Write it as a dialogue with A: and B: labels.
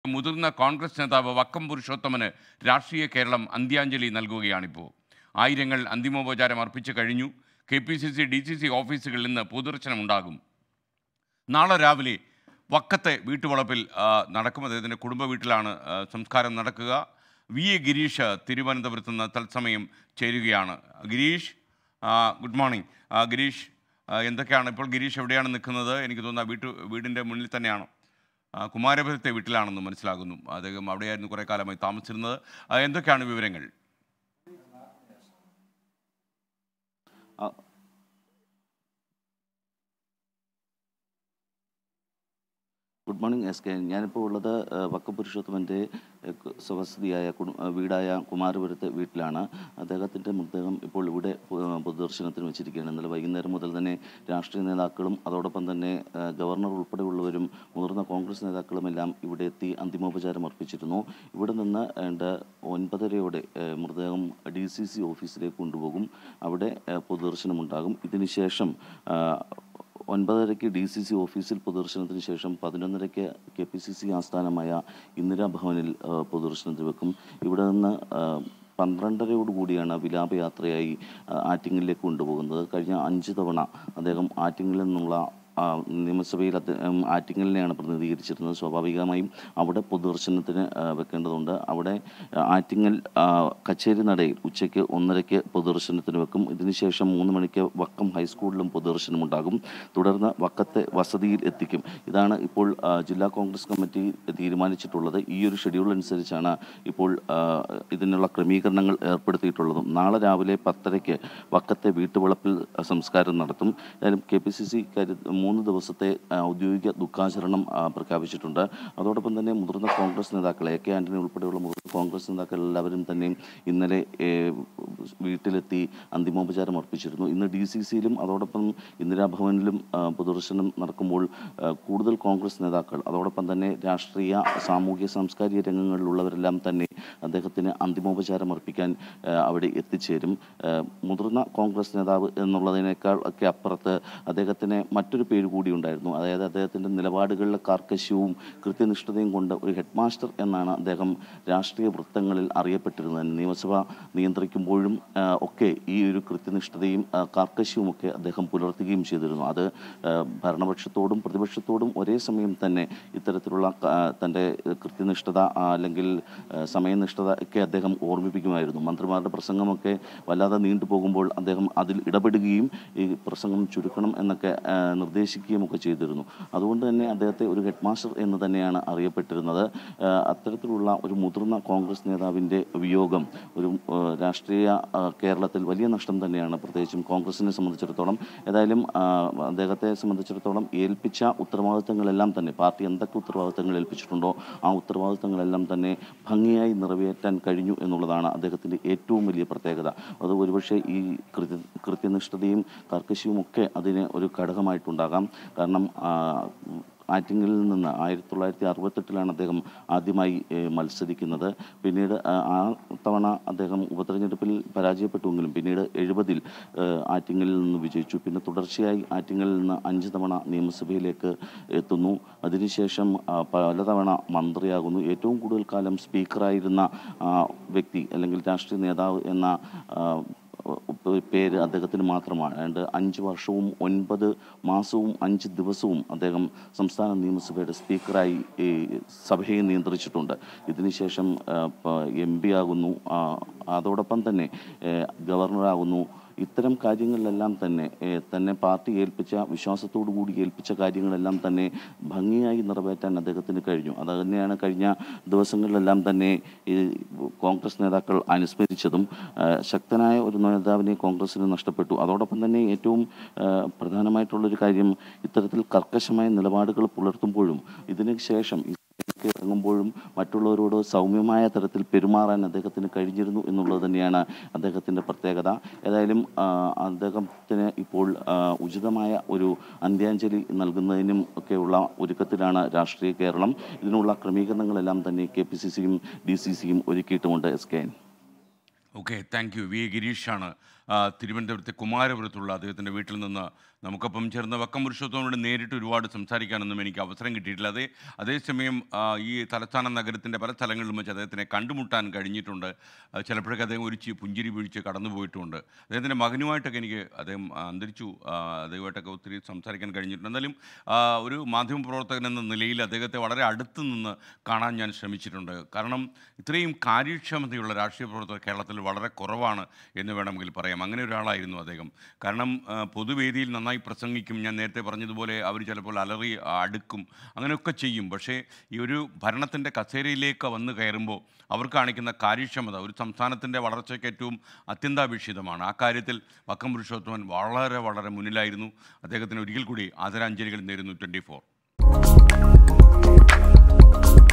A: മുതിർന്ന കോൺഗ്രസ് നേതാവ് വക്കം പുരുഷോത്തമന് രാഷ്ട്രീയ കേരളം അന്ത്യാഞ്ജലി നൽകുകയാണിപ്പോൾ ആയിരങ്ങൾ അന്തിമോപചാരം അർപ്പിച്ചു കഴിഞ്ഞു K P C C D C C ഓഫീസുകളിൽ നിന്ന് പൊതുദർശനമുണ്ടാകും നാളെ രാവിലെ വക്കത്തെ വീട്ടുവളപ്പിൽ ആ, നടക്കും അദ്ദേഹത്തിൻ്റെ കുടുംബ വീട്ടിലാണ് ആ, സംസ്കാരം നടക്കുക വി എ ഗിരീഷ് തിരുവനന്തപുരത്ത് നിന്ന് തത്സമയം ചേരുകയാണ് ഗിരീഷ് ആ, ഗുഡ് മോർണിംഗ് ആ, ഗിരീഷ് ആ, എന്തൊക്കെയാണ് ഇപ്പോൾ ഗിരീഷ് എവിടെയാണ് നിൽക്കുന്നത് എനിക്ക് തോന്നുന്നു ആ വീട്ടു വീടിൻ്റെ മുന്നിൽ തന്നെയാണ് ആ, കുമാരപുരത്തെ വീട്ടിലാണെന്ന് മനസ്സിലാകുന്നു അദ്ദേഹം അവിടെയായിരുന്നു കുറേ കാലമായി താമസിച്ചിരുന്നത് ആ, എന്തൊക്കെയാണ് വിവരങ്ങൾ
B: ഗുഡ് മോർണിംഗ് എസ് കെ ഞാനിപ്പോൾ ഉള്ളത് ഏഹ്, വക്കം പുരുഷോത്തമൻ്റെ ഏഹ്, കു- സ്വവസതിയായ കുടു- ഏഹ്, വീടായ കുമാരപുരത്തെ വീട്ടിലാണ് അദ്ദേഹത്തിൻ്റെ മൃതദേഹം ഇപ്പോൾ ഇവിടെ പൊ- പൊതുദർശനത്തിന് വെച്ചിരിക്കുകയാണ് ഇന്നലെ വൈകുന്നേരം മുതൽ തന്നെ രാഷ്ട്രീയ നേതാക്കളും അതോടൊപ്പം തന്നെ ഏഹ്, ഗവർണർ ഉൾപ്പെടെയുള്ളവരും മുതിർന്ന കോൺഗ്രസ് നേതാക്കളും എല്ലാം ഇവിടെ എത്തി അന്തിമോപചാരം അർപ്പിച്ചിരുന്നു ഇവിടെ നിന്ന് ഏണ്ട ഒൻപതരയോടെ ഏഹ്, മൃതദേഹം ഡി സി സി ഓഫീസിലേക്ക് കൊണ്ടുപോകും അവിടെ ഏഹ്, പൊതുദർശനമുണ്ടാകും ഇതിനുശേഷം ആഹ്, ഒൻപതരയ്ക്ക് ഡി സി സി ഓഫീസിൽ പൊതുദർശനത്തിന് ശേഷം പതിനൊന്നരയ്ക്ക് കെ പി സി സി ആസ്ഥാനമായ ഇന്ദിരാഭവനിൽ ആ, പൊതുദർശനത്തിന് വെക്കും ഇവിടെ നിന്ന് ആ, പന്ത്രണ്ടരയോടുകൂടിയാണ് വിലാപയാത്രയായി ആ, ആറ്റിങ്ങലിലേക്ക് കൊണ്ടുപോകുന്നത് കഴിഞ്ഞ അഞ്ച് തവണ അദ്ദേഹം ആറ്റിങ്ങലിൽ നിന്നുള്ള ആ, നിയമസഭയിൽ അദ്ദേഹം ആറ്റിങ്ങലിനെയാണ് പ്രതിനിധീകരിച്ചിരുന്നത് സ്വാഭാവികമായും അവിടെ പൊതുദർശനത്തിന് ആ, വെക്കേണ്ടതുണ്ട് അവിടെ ആ, ആറ്റിങ്ങൽ ആ, കച്ചേരി നടയിൽ ഉച്ചയ്ക്ക് ഒന്നരയ്ക്ക് പൊതുദർശനത്തിന് വെക്കും ഇതിനുശേഷം മൂന്ന് മണിക്ക് വക്കം ഹൈസ്കൂളിലും പൊതുദർശനമുണ്ടാകും തുടർന്ന് വക്കത്തെ വസതിയിൽ എത്തിക്കും ഇതാണ് ഇപ്പോൾ ആ, ജില്ലാ കോൺഗ്രസ് കമ്മിറ്റി തീരുമാനിച്ചിട്ടുള്ളത് ഈ ഒരു ഷെഡ്യൂൾ അനുസരിച്ചാണ് ഇപ്പോൾ ആ, ഇതിനുള്ള ക്രമീകരണങ്ങൾ ഏർപ്പെടുത്തിയിട്ടുള്ളതും നാളെ രാവിലെ പത്തരയ്ക്ക് വക്കത്തെ വീട്ടുവളപ്പിൽ സംസ്കാരം നടത്തും ഏതായാലും കെ പി സി സി മൂന്ന് ദിവസത്തെ ആ, ഔദ്യോഗിക ദുഃഖാചരണം ആ, പ്രഖ്യാപിച്ചിട്ടുണ്ട് അതോടൊപ്പം തന്നെ മുതിർന്ന കോൺഗ്രസ് നേതാക്കൾ എ കെ ആന്റണി ഉൾപ്പെടെയുള്ള മുതിർന്ന കോൺഗ്രസ് നേതാക്കൾ എല്ലാവരും തന്നെ ഇന്നലെ ഏ, വീട്ടിലെത്തി അന്തിമോപചാരം അർപ്പിച്ചിരുന്നു ഇന്ന് ഡി സി സിയിലും അതോടൊപ്പം ഇന്ദിരാഭവനിലും ആ, പൊതുദർശനം നടക്കുമ്പോൾ ആ, കൂടുതൽ കോൺഗ്രസ് നേതാക്കൾ അതോടൊപ്പം തന്നെ രാഷ്ട്രീയ സാമൂഹ്യ സാംസ്കാരിക രംഗങ്ങളിലുള്ളവരെല്ലാം തന്നെ അദ്ദേഹത്തിന് അന്തിമോപചാരം അർപ്പിക്കാൻ ആ, അവിടെ എത്തിച്ചേരും ആ, മുതിർന്ന കോൺഗ്രസ് നേതാവ് എന്നുള്ളതിനേക്കാൾ ഒക്കെ അപ്പുറത്ത് അദ്ദേഹത്തിന് മറ്റൊരു പേര് കൂടി ഉണ്ടായിരുന്നു അതായത് അദ്ദേഹത്തിൻ്റെ നിലപാടുകളിലെ കാർക്കശ്യവും കൃത്യനിഷ്ഠതയും കൊണ്ട് ഒരു ഹെഡ് മാസ്റ്റർ എന്നാണ് അദ്ദേഹം രാഷ്ട്രീയ വൃത്തങ്ങളിൽ അറിയപ്പെട്ടിരുന്നത് നിയമസഭ നിയന്ത്രിക്കുമ്പോഴും ആ, ഒക്കെ ഈ ഒരു കൃത്യനിഷ്ഠതയും ആ, കാർക്കശ്യവും ഒക്കെ അദ്ദേഹം പുലർത്തുകയും ചെയ്തിരുന്നു അത് ആ, ഭരണപക്ഷത്തോടും പ്രതിപക്ഷത്തോടും ഒരേ സമയം തന്നെ ഇത്തരത്തിലുള്ള ആ, തൻ്റെ കൃത്യനിഷ്ഠത ആ, അല്ലെങ്കിൽ ആ, സമയനിഷ്ഠത ഒക്കെ അദ്ദേഹം ഓർമ്മിപ്പിക്കുമായിരുന്നു മന്ത്രിമാരുടെ പ്രസംഗമൊക്കെ വല്ലാതെ നീണ്ടുപോകുമ്പോൾ അദ്ദേഹം അതിൽ ഇടപെടുകയും ഈ പ്രസംഗം ചുരുക്കണം എന്നൊക്കെ ആ, നിർദ്ദേശിക്കുകയും ഒക്കെ ചെയ്തിരുന്നു അതുകൊണ്ട് തന്നെ അദ്ദേഹത്തെ ഒരു ഹെഡ് മാസ്റ്റർ എന്ന് തന്നെയാണ് അറിയപ്പെട്ടിരുന്നത് ആ, അത്തരത്തിലുള്ള ഒരു മുതിർന്ന കോൺഗ്രസ് നേതാവിൻ്റെ വിയോഗം ഒരു ആ, രാഷ്ട്രീയ ആ, കേരളത്തിൽ വലിയ നഷ്ടം തന്നെയാണ് പ്രത്യേകിച്ചും കോൺഗ്രസിനെ സംബന്ധിച്ചിടത്തോളം ഏതായാലും ആ, അദ്ദേഹത്തെ സംബന്ധിച്ചിടത്തോളം ഏൽപ്പിച്ച ഉത്തരവാദിത്തങ്ങളെല്ലാം തന്നെ പാർട്ടി എന്തൊക്കെ ഉത്തരവാദിത്തങ്ങൾ ഏൽപ്പിച്ചിട്ടുണ്ടോ ആ ഉത്തരവാദിത്തങ്ങളെല്ലാം തന്നെ ഭംഗിയായി നിറവേറ്റാൻ കഴിഞ്ഞു എന്നുള്ളതാണ് അദ്ദേഹത്തിൻ്റെ ഏറ്റവും വലിയ പ്രത്യേകത അത് ഒരുപക്ഷെ ഈ കൃത്യ കൃത്യനിഷ്ഠതയും കർക്കശയും ഒക്കെ അതിന് ഒരു ഘടകമായിട്ടുണ്ടാകാം കാരണം ആ, ആറ്റിങ്ങലിൽ നിന്ന് ആയിരത്തി തൊള്ളായിരത്തി അറുപത്തെട്ടിലാണ് അദ്ദേഹം ആദ്യമായി ഏഹ്, മത്സരിക്കുന്നത് പിന്നീട് ആ ആ തവണ അദ്ദേഹം ഉപതെരഞ്ഞെടുപ്പിൽ പരാജയപ്പെട്ടുവെങ്കിലും പിന്നീട് എഴുപതിൽ ആറ്റിങ്ങലിൽ നിന്ന് വിജയിച്ചു പിന്നെ തുടർച്ചയായി ആറ്റിങ്ങലിൽ നിന്ന് അഞ്ച് തവണ നിയമസഭയിലേക്ക് എത്തുന്നു അതിനുശേഷം ആ, പലതവണ മന്ത്രിയാകുന്നു ഏറ്റവും കൂടുതൽ കാലം സ്പീക്കറായിരുന്ന ആ, വ്യക്തി അല്ലെങ്കിൽ രാഷ്ട്രീയ നേതാവ് എന്ന ആ, ഒരു പേര് അദ്ദേഹത്തിന് മാത്രമാണ് അതുകൊണ്ട് അഞ്ച് വർഷവും ഒൻപത് മാസവും അഞ്ച് ദിവസവും അദ്ദേഹം സംസ്ഥാന നിയമസഭയുടെ സ്പീക്കറായി ഈ സഭയെ നിയന്ത്രിച്ചിട്ടുണ്ട് ഇതിനുശേഷം എം പി ആകുന്നു ആ, അതോടൊപ്പം തന്നെ ഏഹ്, ഗവർണറാകുന്നു ഇത്തരം കാര്യങ്ങളിലെല്ലാം തന്നെ ഏഹ്, തന്നെ പാർട്ടി ഏൽപ്പിച്ച വിശ്വാസത്തോടു കൂടി ഏൽപ്പിച്ച കാര്യങ്ങളെല്ലാം തന്നെ ഭംഗിയായി നിറവേറ്റാൻ അദ്ദേഹത്തിന് കഴിഞ്ഞു അത് തന്നെയാണ് കഴിഞ്ഞ ദിവസങ്ങളിലെല്ലാം തന്നെ ഈ കോൺഗ്രസ് നേതാക്കൾ അനുസ്മരിച്ചതും ഏഹ്, ശക്തനായ ഒരു നേതാവിനെ കോൺഗ്രസിന് നഷ്ടപ്പെട്ടു അതോടൊപ്പം തന്നെ ഏറ്റവും ഏഹ്, പ്രധാനമായിട്ടുള്ളൊരു കാര്യം ഇത്തരത്തിൽ കർക്കശമായ നിലപാടുകൾ പുലർത്തുമ്പോഴും ഇതിന് ശേഷം ഈ ഒക്കെ ഇറങ്ങുമ്പോഴും മറ്റുള്ളവരോട് സൗമ്യമായ തരത്തിൽ പെരുമാറാൻ അദ്ദേഹത്തിന് കഴിഞ്ഞിരുന്നു എന്നുള്ളത് തന്നെയാണ് അദ്ദേഹത്തിൻ്റെ പ്രത്യേകത ഏതായാലും ആ, അദ്ദേഹത്തിന് ഇപ്പോൾ ആ, ഉചിതമായ ഒരു അന്ത്യാഞ്ജലി നൽകുന്നതിനും ഒക്കെയുള്ള ഒരുക്കത്തിലാണ് രാഷ്ട്രീയ കേരളം ഇതിനുള്ള ക്രമീകരണങ്ങളെല്ലാം തന്നെ കെ പി സി സിയും ഡി സി സിയും ഒരുക്കിയിട്ടുമുണ്ട് S K N
A: okay thank you V A ഗിരീഷാണ് ആ, തിരുവനന്തപുരത്തെ കുമാരപുരത്തുള്ള അദ്ദേഹത്തിൻ്റെ വീട്ടിൽ നിന്ന് നമുക്കൊപ്പം ചേർന്ന വക്കം പുരുഷോത്തമനോട് നേരിട്ട് ഒരുപാട് സംസാരിക്കാനൊന്നും എനിക്ക് അവസരം കിട്ടിയിട്ടില്ല അതേ അതേസമയം ആ, ഈ തലസ്ഥാന നഗരത്തിൻ്റെ പല സ്ഥലങ്ങളിലും വെച്ച് അദ്ദേഹത്തിനെ കണ്ടുമുട്ടാൻ കഴിഞ്ഞിട്ടുണ്ട് ആ, ചിലപ്പോഴൊക്കെ അദ്ദേഹം ഒരു ചി- പുഞ്ചിരി വീഴ്ച കടന്നു പോയിട്ടുണ്ട് അദ്ദേഹത്തിൻ്റെ മകനുമായിട്ടൊക്കെ എനിക്ക് അദ്ദേഹം ആ, അന്തരിച്ചു ആ, അദ്ദേഹമായിട്ടൊക്കെ ഒത്തിരി സംസാരിക്കാൻ കഴിഞ്ഞിട്ടുണ്ട് എന്നാലും ആ, ഒരു മാധ്യമപ്രവർത്തകൻ എന്ന നിലയിൽ അദ്ദേഹത്തെ വളരെ അടുത്ത് നിന്ന് കാണാൻ ഞാൻ ശ്രമിച്ചിട്ടുണ്ട് കാരണം ഇത്രയും കാര്യക്ഷമതയുള്ള രാഷ്ട്രീയ പ്രവർത്തകർ കേരളത്തിൽ വളരെ കുറവാണ് എന്ന് വേണമെങ്കിൽ പറയാം അങ്ങനെ ഒരാളായിരുന്നു അദ്ദേഹം കാരണം ആ, പൊതുവേദിയിൽ നന്നായി പ്രസംഗിക്കും ഞാൻ നേരത്തെ പറഞ്ഞതുപോലെ അവർ ചിലപ്പോൾ അലറി അടുക്കും അങ്ങനെയൊക്കെ ചെയ്യും പക്ഷേ ഈ ഒരു ഭരണത്തിൻ്റെ കസേരയിലേക്ക് വന്ന് കയറുമ്പോൾ അവർ കാണിക്കുന്ന കാര്യക്ഷമത ഒരു സംസ്ഥാനത്തിൻ്റെ വളർച്ചയ്ക്ക് ഏറ്റവും അത്യന്താപേക്ഷിതമാണ് ആ കാര്യത്തിൽ വക്കം പുരുഷോത്തമൻ വളരെ വളരെ മുന്നിലായിരുന്നു അദ്ദേഹത്തിന് ഒരിക്കൽ കൂടി ആദരാഞ്ജലികൾ നേരുന്നു ട്വൻറ്റി ഫോർ